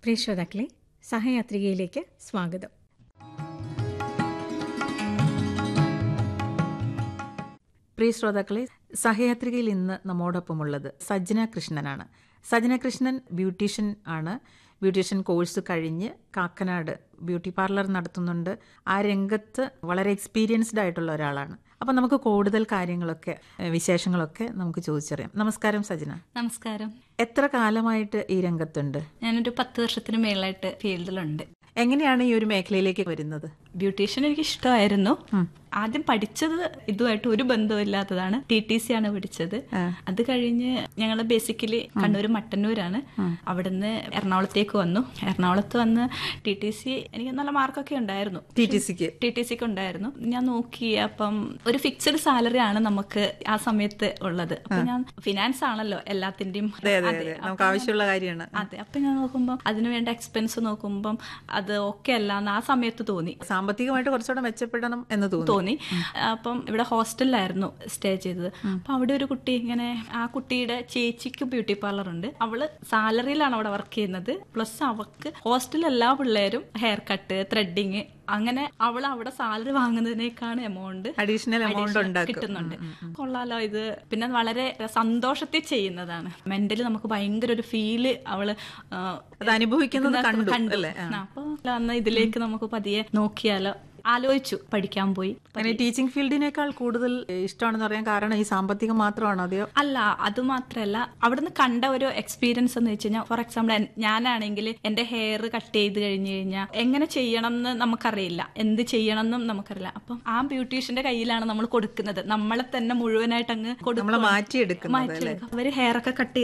പ്രിയ ശ്രോതാക്കളെ സഹയാത്രികയിലേക്ക് സ്വാഗതം പ്രിയ ശ്രോതാക്കളെ സഹയാത്രികയിൽ ഇന്ന് നമ്മോടൊപ്പമുള്ളത് സജ്ജന കൃഷ്ണനാണ് സജ്ജന കൃഷ്ണൻ ബ്യൂട്ടീഷ്യൻ ആണ് ബ്യൂട്ടീഷ്യൻ കോഴ്സ് കഴിഞ്ഞ് കാക്കനാട് ബ്യൂട്ടി പാർലർ നടത്തുന്നുണ്ട് ആ രംഗത്ത് വളരെ എക്സ്പീരിയൻസ്ഡ് ആയിട്ടുള്ള ഒരാളാണ് അപ്പം നമുക്ക് കൂടുതൽ കാര്യങ്ങളൊക്കെ ഏഹ്, വിശേഷങ്ങളൊക്കെ നമുക്ക് ചോദിച്ചറിയാം നമസ്കാരം സജ്ജന നമസ്കാരം എത്ര കാലമായിട്ട് ഈ രംഗത്തുണ്ട് ഞാനൊരു പത്ത് വർഷത്തിന് മേളായിട്ട് ഫീൽഡിലുണ്ട് എങ്ങനെയാണ് ഈ ഒരു മേഖലയിലേക്ക് വരുന്നത് ബ്യൂട്ടീഷ്യൻ എനിക്ക് ഇഷ്ടമായിരുന്നു ആദ്യം പഠിച്ചത് ഇതുമായിട്ട് ഒരു ബന്ധമില്ലാത്തതാണ് ടി ടി സി ആണ് പഠിച്ചത് അത് കഴിഞ്ഞ് ഞങ്ങൾ ബേസിക്കലി കണ്ണൂർ മട്ടന്നൂരാണ് അവിടുന്ന് എറണാകുളത്തേക്ക് വന്നു എറണാകുളത്ത് വന്ന് ടി ടി സി എനിക്ക് നല്ല മാർക്കൊക്കെ ഉണ്ടായിരുന്നു ടി ടി സിക്ക് ടി ടി സിക്ക് ഉണ്ടായിരുന്നു ഞാൻ നോക്കി അപ്പം ഒരു ഫിക്സഡ് സാലറി ആണ് നമുക്ക് ആ സമയത്ത് ഉള്ളത് അപ്പൊ ഞാൻ ഫിനാൻസ് ആണല്ലോ എല്ലാത്തിന്റെയും അതെ അതെ അതെ. അതെ നമുക്ക് ആവശ്യമുള്ള കാര്യമാണ് അതെ അപ്പൊ ഞാൻ നോക്കുമ്പോൾ അതിന് വേണ്ട എക്സ്പെൻസ് നോക്കുമ്പം അത് ഓക്കെ അല്ല എന്ന് ആ സമയത്ത് തോന്നി സാമ്പത്തികമായിട്ട് കുറച്ചുകൂടെ മെച്ചപ്പെടണം എന്ന് തോന്നുന്നു തോന്നി അപ്പം ഇവിടെ ഹോസ്റ്റലിലായിരുന്നു സ്റ്റേ ചെയ്തത് അപ്പൊ അവിടെ ഒരു കുട്ടി ഇങ്ങനെ ആ കുട്ടിയുടെ ചേച്ചിക്ക് ബ്യൂട്ടി പാർലർ ഉണ്ട് അവള് സാലറിയിലാണ് അവിടെ വർക്ക് ചെയ്യുന്നത് പ്ലസ് അവക്ക് ഹോസ്റ്റലിൽ എല്ലാ പിള്ളേരും ഹെയർ കട്ട് ത്രെഡിങ് അങ്ങനെ അവൾ അവിടെ സാലറി വാങ്ങുന്നതിനേക്കാണ് എമൗണ്ട് അഡീഷണൽ എമൗണ്ട് ഉണ്ടാക്കും കിട്ടുന്നുണ്ട് കൊള്ളാലോ ഇത് പിന്നെ വളരെ സന്തോഷത്തിൽ ചെയ്യുന്നതാണ് മെന്റലി നമുക്ക് ഭയങ്കര ഒരു ഫീല് അവള് ആ, അത് അനുഭവിക്കുന്നത് കണ്ടു അല്ലേ ആ, അപ്പൊ അന്ന് ഇതിലേക്ക് നമുക്ക് പതിയെ നോക്കിയാലോ ആലോചിച്ചു പഠിക്കാൻ പോയി അങ്ങനെ ടീച്ചിങ് ഫീൽഡിനേക്കാൾ കൂടുതൽ ഇഷ്ടമാണെന്ന് പറയാൻ കാരണം ഈ സാമ്പത്തികം മാത്രമാണോ അതെയോ അല്ല അത് മാത്രല്ല അവിടുന്ന് കണ്ട ഒരു എക്സ്പീരിയൻസ് എന്ന് വെച്ച് കഴിഞ്ഞാൽ ഫോർ എക്സാമ്പിൾ ഞാനാണെങ്കിൽ എന്റെ ഹെയർ കട്ട് ചെയ്ത് കഴിഞ്ഞു കഴിഞ്ഞാൽ എങ്ങനെ ചെയ്യണം എന്ന് നമുക്കറിയില്ല എന്ത് ചെയ്യണം എന്നും നമുക്കറിയില്ല അപ്പം ആ ബ്യൂട്ടീഷ്യന്റെ കയ്യിലാണ് നമ്മൾ കൊടുക്കുന്നത് നമ്മളെ തന്നെ മുഴുവനായിട്ട് അങ്ങ് നമ്മളെ കൊടുക്കുക മാറ്റിയെടുക്കുന്നത് മാറ്റിയെടുക്കുക അവര് ഹെയർ ഒക്കെ കട്ട്